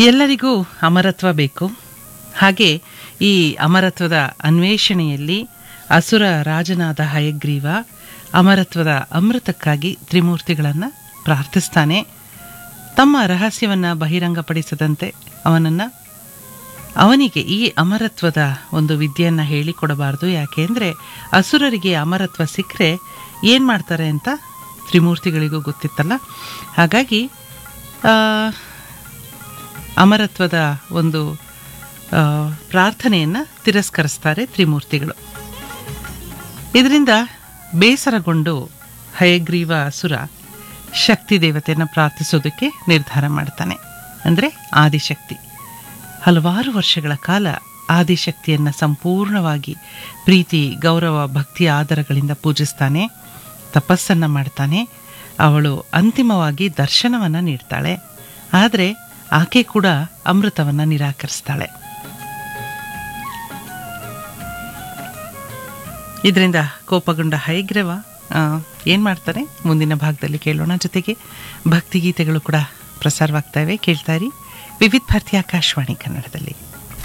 ಎಲ್ಲರಿಗೂ ಅಮರತ್ವ ಬೇಕು ಹಾಗೆ ಈ ಅಮರತ್ವದ ಅನ್ವೇಷಣೆಯಲ್ಲಿ ಅಸುರ ರಾಜನಾದ ಹಯಗ್ರೀವ ಅಮರತ್ವದ ಅಮೃತಕ್ಕಾಗಿ ತ್ರಿಮೂರ್ತಿಗಳನ್ನು ಪ್ರಾರ್ಥಿಸ್ತಾನೆ ತಮ್ಮ ರಹಸ್ಯವನ್ನು ಬಹಿರಂಗಪಡಿಸದಂತೆ ಅವನನ್ನು ಅವನಿಗೆ ಈ ಅಮರತ್ವದ ಒಂದು ವಿದ್ಯೆಯನ್ನು ಹೇಳಿಕೊಡಬಾರ್ದು ಯಾಕೆಂದರೆ ಅಸುರರಿಗೆ ಅಮರತ್ವ ಸಿಕ್ಕರೆ ಏನು ಮಾಡ್ತಾರೆ ಅಂತ ತ್ರಿಮೂರ್ತಿಗಳಿಗೂ ಗೊತ್ತಿತ್ತಲ್ಲ ಹಾಗಾಗಿ ಆ, ಅಮರತ್ವದ ಒಂದು ಆ, ಪ್ರಾರ್ಥನೆಯನ್ನು ತಿರಸ್ಕರಿಸ್ತಾರೆ ತ್ರಿಮೂರ್ತಿಗಳು ಇದರಿಂದ ಬೇಸರಗೊಂಡು ಹಯಗ್ರೀವ ಅಸುರ ಶಕ್ತಿ ದೇವತೆಯನ್ನು ಪ್ರಾರ್ಥಿಸೋದಕ್ಕೆ ನಿರ್ಧಾರ ಮಾಡ್ತಾನೆ ಅಂದರೆ ಆದಿಶಕ್ತಿ ಹಲವಾರು ವರ್ಷಗಳ ಕಾಲ ಆದಿಶಕ್ತಿಯನ್ನು ಸಂಪೂರ್ಣವಾಗಿ ಪ್ರೀತಿ ಗೌರವ ಭಕ್ತಿ ಆದರಗಳಿಂದ ಪೂಜಿಸ್ತಾನೆ ತಪಸ್ಸನ್ನು ಮಾಡ್ತಾನೆ ಅವಳು ಅಂತಿಮವಾಗಿ ದರ್ಶನವನ್ನು ನೀಡ್ತಾಳೆ ಆದರೆ ಆಕೆ ಕೂಡ ಅಮೃತವನ್ನು ನಿರಾಕರಿಸ್ತಾಳೆ ಇದರಿಂದ ಕೋಪಗೊಂಡ ಹೈಗ್ರವ ಏನು ಮಾಡ್ತಾರೆ ಮುಂದಿನ ಭಾಗದಲ್ಲಿ ಕೇಳೋಣ ಜೊತೆಗೆ ಭಕ್ತಿಗೀತೆಗಳು ಕೂಡ ಪ್ರಸಾರವಾಗ್ತಾ ಇವೆ ಕೇಳ್ತಾ ಇರಿ ವಿವಿಧ ಭಾರತಿ ಆಕಾಶವಾಣಿ ಕನ್ನಡದಲ್ಲಿ